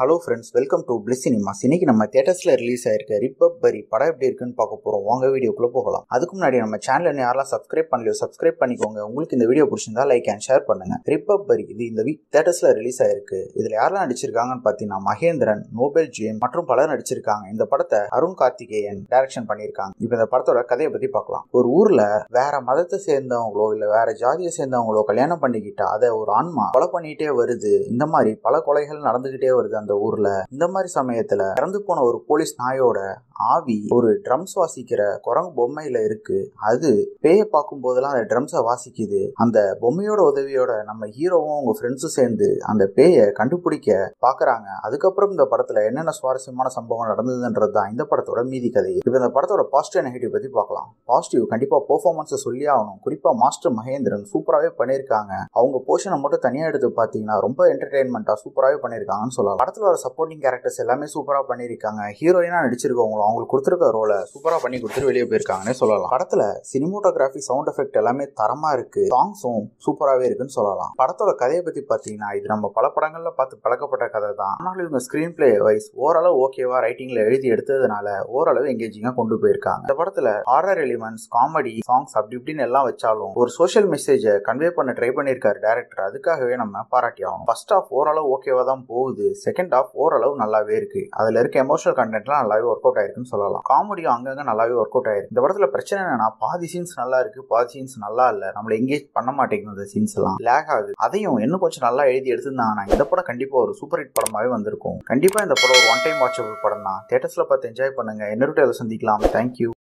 hello friends welcome to Bliss Cinemas இன்னைக்கு நம்ம தேட்டர்ஸ்ல release ஆயிருக்க ரிப்பப்பரி படம் எப்படி இருக்குன்னு பார்க்க போறோம் வாங்க வீடியோக்குள்ள போகலாம் அதுக்கு முன்னாடி நம்ம சேனல் யாரெல்லாம் சப்ஸ்கிரைப் பண்ணலையோ சப்ஸ்கிரைப் பண்ணிக்கோங்க உங்களுக்கு இந்த வீடியோ பிடிச்சிருந்தா லைக் அண்ட் ஷேர் பண்ணுங்க ரிப்பப்பரி இது இந்த வீக் தேட்டர்ஸ்ல ரிலீஸ் ஆயிருக்கு இதுல யாரெல்லாம் நடிச்சிருக்காங்கன்னு பார்த்தீங்கன்னா மகேந்திரன் நோபல் ஜேம் மற்றும் பலர் நடிச்சிருக்காங்க இந்த படத்தை அருண் கார்த்திகேயன் டைரக்ஷன் பண்ணியிருக்காங்க இப்போ இந்த படத்தோட கதையை பத்தி பார்க்கலாம் ஒரு ஊர்ல வேற மதத்தை சேர்ந்தவங்களோ இல்ல வேற ஜாதியை சேர்ந்தவங்களோ கல்யாணம் பண்ணிக்கிட்டா அதை ஒரு ஆன்மா கொலை பண்ணிட்டே வருது இந்த மாதிரி பல கொலைகள் நடந்துகிட்டே வருது அந்த ஊர்ல இந்த மாதிரி சமயத்துல இறந்து போன ஒரு போலீஸ் நாயோட ஆவி ஒரு ட்ரம்ஸ் வாசிக்கிற குரங்கு பொம்மையில இருக்கு அது பேயை பார்க்கும் போதெல்லாம் அந்த ட்ரம்ஸை வாசிக்குது அந்த பொம்மையோட உதவியோட நம்ம ஹீரோவும் அவங்க ஃப்ரெண்ட்ஸும் சேர்ந்து அந்த பேயை கண்டுபிடிக்க பாக்குறாங்க அதுக்கப்புறம் இந்த படத்துல என்னென்ன சுவாரஸ்யமான சம்பவம் நடந்ததுன்றது தான் இந்த படத்தோட மீதி கதை இப்போ இந்த படத்தோட பாசிட்டிவ் நெகட்டிவ் பத்தி பார்க்கலாம் பாசிட்டிவ் கண்டிப்பா பெர்ஃபார்மன்ஸை சொல்லி ஆகணும் குறிப்பா மாஸ்டர் மகேந்திரன் சூப்பராகவே பண்ணியிருக்காங்க அவங்க போர்ஷனை மட்டும் தனியா எடுத்து பார்த்தீங்கன்னா ரொம்ப என்டர்டைன்மெண்ட்டா சூப்பராகவே பண்ணியிருக்காங்கன்னு சொல்லலாம் படத்துல வர சப்போர்ட்டிங் கேரக்டர்ஸ் எல்லாமே சூப்பரா பண்ணியிருக்காங்க ஹீரோயினா நடிச்சிருக்கவங்களும் அவங்களுக்கு கொடுத்துருக்க ரோலை சூப்பரா பண்ணி கொடுத்துட்டு வெளியே போயிருக்காங்கன்னே சொல்லலாம் படத்துல சினிமோட்டோகிராஃபி சவுண்ட் எஃபெக்ட் எல்லாமே தரமா இருக்கு சாங்ஸும் சூப்பராகவே இருக்குன்னு சொல்லலாம் படத்தோட கதையை பத்தி பார்த்தீங்கன்னா இது நம்ம பல படங்கள்ல பார்த்து பழக்கப்பட்ட கதை தான் ஆனாலும் இவங்க ஸ்கிரீன் பிளே வைஸ் ஓரளவு ஓகேவா ரைட்டிங்ல எழுதி எடுத்ததுனால ஓரளவு எங்கேஜிங்கா கொண்டு போயிருக்காங்க இந்த படத்துல ஹாரர் எலிமெண்ட்ஸ் காமெடி சாங்ஸ் அப்படி இப்படின்னு எல்லாம் வச்சாலும் ஒரு சோஷியல் மெசேஜை கன்வே பண்ண ட்ரை பண்ணியிருக்காரு டேரக்டர் அதுக்காகவே நம்ம பாராட்டி ஆகணும் ஃபர்ஸ்ட் ஆஃப் ஓரளவு ஓகேவா தான் போகுது செகண்ட் ஆஃப் ஓரளவு நல்லாவே இருக்கு அதுல இருக்க எமோஷனல் கண்டென்ட்லாம் நல்லாவே ஒர்க் அவுட் ஆயிருக்குன்னு சொல்லலாம் காமெடியும் அங்கங்க நல்லாவே ஒர்க் அவுட் ஆயிருக்கு இந்த படத்துல பிரச்சனை என்னன்னா பாதி சீன்ஸ் நல்லா இருக்கு பாதி சீன்ஸ் நல்லா இல்ல நம்மள எங்கேஜ் பண்ண மாட்டேங்குது அந்த சீன்ஸ் எல்லாம் லேக் ஆகுது அதையும் இன்னும் கொஞ்சம் நல்லா எழுதி எடுத்திருந்தாங்கன்னா இந்த படம் கண்டிப்பா ஒரு சூப்பர் ஹிட் படமாவே வந்திருக்கும் கண்டிப்பா இந்த படம் ஒரு ஒன் டைம் வாட்சபிள் படம் தான் தேட்டர்ஸ்ல பார்த்து என்ஜாய் பண்ணுங்க இன்னொரு சந்திக்கலாம் தேங்க்யூ